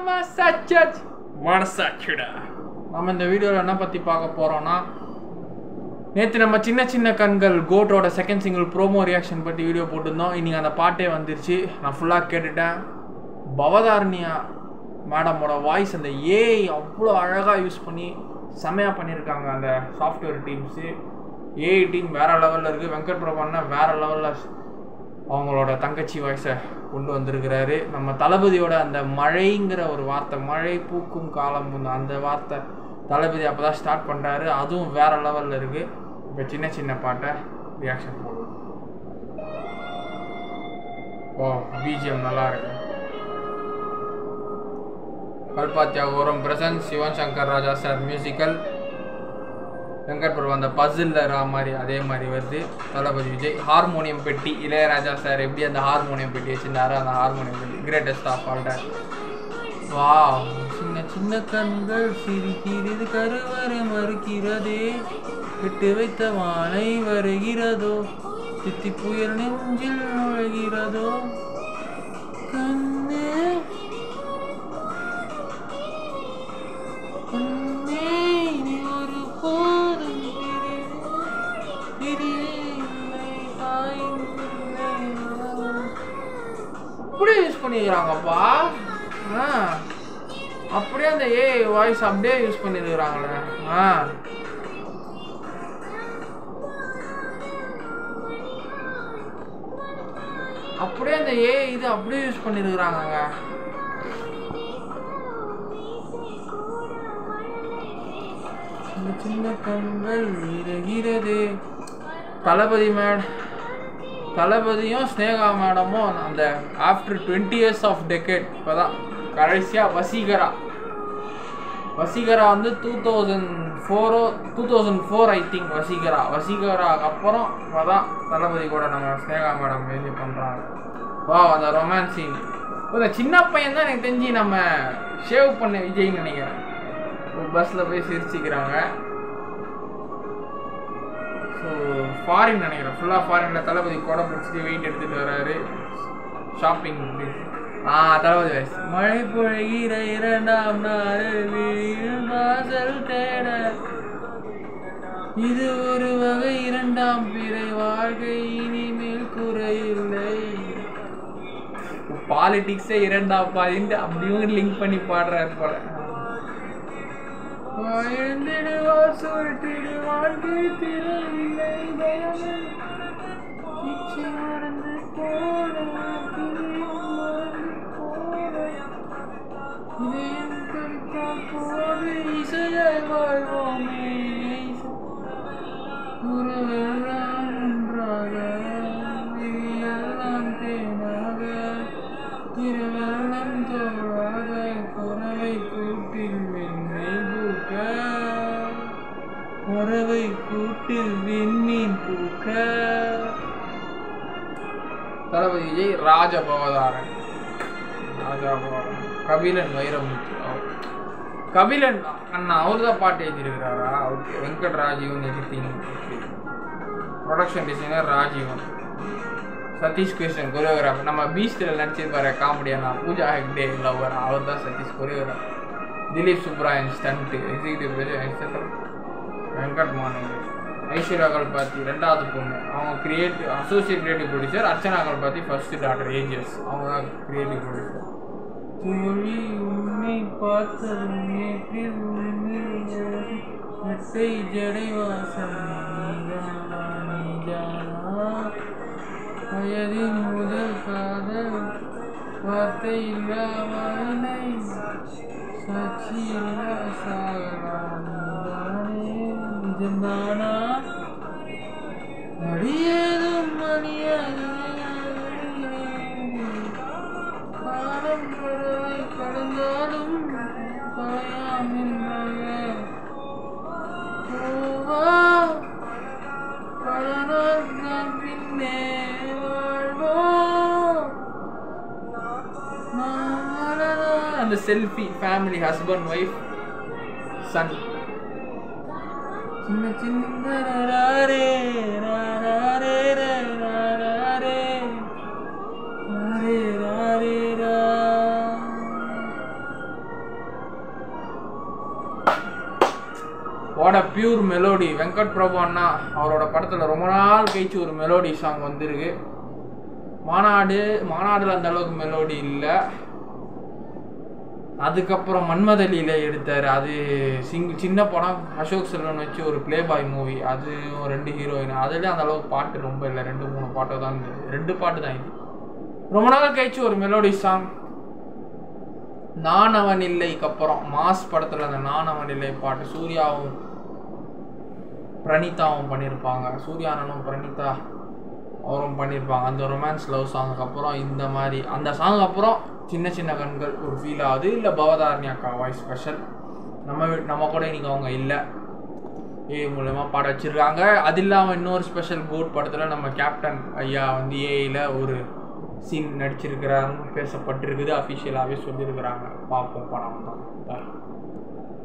மனசாச்சச் மனசாச்சுடா நம்ம இந்த வீடியோவில் என்ன பற்றி பார்க்க போகிறோம்னா நேற்று நம்ம சின்ன சின்ன கண்கள் கோட்டோட செகண்ட் சிங்கிள் ப்ரோமோ ரியாக்ஷன் பற்றி வீடியோ போட்டிருந்தோம் இன்றைக்கி அந்த பாட்டே வந்துருச்சு நான் ஃபுல்லாக கேட்டுட்டேன் பவதாரணியா மேடமோட வாய்ஸ் அந்த ஏஐ அவ்வளோ அழகாக யூஸ் பண்ணி செமையாக பண்ணியிருக்காங்க அந்த சாஃப்ட்வேர் டீம்ஸு ஏஐ டீம் வேறு லெவலில் இருக்குது வெங்கட் பிரபான்னா வேறு லெவலில் அவங்களோட தங்கச்சி வாய்ஸை கொண்டு வந்திருக்கிறாரு நம்ம தளபதியோட அந்த மழைங்கிற ஒரு வார்த்தை மழை பூக்கும் காலம் வந்து அந்த வார்த்தை தளபதி அப்போ தான் ஸ்டார்ட் பண்ணுறாரு அதுவும் வேற லெவலில் இருக்குது இப்போ சின்ன சின்ன பாட்டை ரியாக்ஷன் போடுவோம் ஓ பிஜிஎம் நல்லா இருக்கு கல்பாத்தியாகோரம் present Sivan Shankar Raja sir musical Venkat Prabhu அந்த பசில் மாதிரி அதே மாதிரி வருது தளபதி விஜய் ஹார்மோனியம் பெட்டி இளையராஜா சார் எப்படி அந்த ஹார்மோனியம் பெட்டி வச்சிருந்தாரோ அந்த ஹார்மோனியம் பெட்டி கிரேட்டஸ்ட் ஆஃப் ஆல் டைம் வா சின்ன சின்ன கண்கள் சிரிக்கிறது கருவறை மறுக்கிறதே விட்டு வைத்த வானை வருகிறதோ சித்தி புயல் நெஞ்சில் நுழைகிறதோ கண்ணே கண்ணே நீ ஒரு போதும் பிரியவில்லை, சாய்ந்தில்லை, அப்படியே யூஸ் பண்ணிக்கிறாங்கப்பா ஆ அப்படியே அந்த ஏ வாய்ஸ் அப்படியே யூஸ் பண்ணிருக்கிறாங்களே ஆ அப்படியே அந்த ஏ இது அப்படியே யூஸ் பண்ணிருக்கிறாங்கங்க சின்ன சின்ன கண்கள் விரகிறது தளபதி மேட் தளபதியும் ஸ்னேகா மேடமும் அந்த after twenty years of decade இப்போ தான் கடைசியாக வசீகரா வசீகரா வந்து two thousand four two thousand four I think Vaseegara வசீகராக்கு அப்புறம் இப்போ தான் தளபதி கூட நம்ம ஸ்னேகா மேடம் எழுதி பண்ணுறாங்க வா அந்த ரொமான்ஸ் சீன் இந்த சின்ன பையன் தான் எனக்கு தெரிஞ்சு நம்ம ஷேவ் பண்ண விஜய்னு நினைக்கிறேன் பஸ்ஸில் போய் சிரிச்சிக்கிறாங்க ஸோ ஃபாரின் நினைக்கிறேன் ஃபுல்லாக ஃபாரினில் தளபதி கொடை பிடிச்சிட்டு வெயிட் எடுத்துகிட்டு வராரு ஷாப்பிங் ஆ தளபதி வயசு மழை பொழிகிற இரண்டாம் நாள் வீழும் வாசல் தேட இது ஒரு வகை இரண்டாம் பிறை வாழ்க்கை இனிமேல் குறையில்லை பாலிடிக்ஸே இரண்டாம் பாதின்ட்டு அப்படியும் லிங்க் பண்ணி பாடுறாரு போல வாழ்ந்திடுவார் சுருட்டிடு வாழ்க்கை திறவில்லை பயமே இச்சை மறந்து போன திரியும் மறந்து போன இதயம் கருத்தால் போது இசையாய் வாழ்வோமே உறவெல்லாம் ஒன்றாக விழியெல்லாம் தேனாக இரவெல்லாம் தோழாக குறவை கூட்டில் வெண்ணெய் பூக்க பறவை கூட்டில் விண்மீன் பூக்க தளபதி விஜய் ராஜபவதாரன் ராஜபவதாரன் கபிலன் வைரமுத்து அவர். கபிலன் அண்ணா அவர் தான் பாட்டு எழுதியிருக்கிறாரா okay Venkat Rajeevan editing production designer Rajeevan Sathish Krishnan choreographer நம்ம பீஸ்டில் நடிச்சிருப்பாரு காமெடியானா பூஜா ஹெக்டே லவர் அவர் தான் Sathish choreographer Dhilip Subbarayan stunt executive producer Venkat Maanan Aishwarya Kalpathi ரெண்டாவது பொண்ணு அவங்க creative associate creative producer Archana Kalpathi first doctor AGS அவங்க தான் கிரியேட்டிவ் ப்ரொடியூசர் தோழி உன்னை பார்த்ததும் நேற்றில் உன்னில் நெட்டை ஜடை வாசம் நீதானா நீதானா வயதின் முதல் காதல் வார்த்தை இல்லா வாயினை சாட்சி இல்லா சாகலாம் நீதானே நிஜம்தானா அடியேதும் மணியாது காலம் கடவை கடந்தாலும் பாயாம் என்றாக போவா பல நாள் நான் பின்னே வாழ்வோம் மாமலரா- அந்த selfie family husband wife son சின்ன சின்ன ராரே ராரே ராரே ராரே ராரே ரா ஓட பியூர் மெலோடி வெங்கட் பிரபு அண்ணா அவரோட படத்தில் ரொம்ப நாள் கழிச்சு ஒரு மெலோடி சாங் வந்திருக்கு மாநாடு மாநாடுல அந்த அளவுக்கு மெலோடி இல்லை அதுக்கப்புறம் மன்மதலியில் எடுத்தார் அது சிங் சின்ன படம் அசோக் செல்வன் வச்சு ஒரு ப்ளே பாய் மூவி அது ரெண்டு ஹீரோயின் அதுலேயே அந்த அளவுக்கு பாட்டு ரொம்ப இல்லை ரெண்டு மூணு பாட்டு தான் இருந்தது ரெண்டு பாட்டு தான் இது ரொம்ப நாள் கழிச்சு ஒரு மெலோடி சாங் நான் அவன் இல்லைக்கு அப்புறம் மாஸ் படத்தில் அந்த நான் அவன் இல்லை பாட்டு சூர்யாவும் பிரணீதாவும் பண்ணியிருப்பாங்க சூர்யானனும் பிரணீதா அவரும் பண்ணியிருப்பாங்க அந்த ரொமான்ஸ் லவ் சாங்குக்கு அப்புறம் இந்த மாதிரி அந்த சாங் அப்புறம் சின்ன சின்ன கண்கள் ஒரு ஃபீல் ஆகுது இல்லை பவதாரணி அக்கா வாய்ஸ் ஸ்பெஷல் நம்ம வீ- நம்ம கூட இன்னைக்கு அவங்க இல்லை ஏஐ மூலயமா பாட வச்சிருக்காங்க அது இல்லாமல் இன்னொரு ஸ்பெஷல் கோட் படத்தில் நம்ம கேப்டன் ஐயா வந்து ஏஐயில் ஒரு சீன் நடிச்சிருக்கிறாருன்னு பேசப்பட்டிருக்குது அஃபிஷியலாகவே சொல்லியிருக்கிறாங்க பார்ப்போம் படம் தான்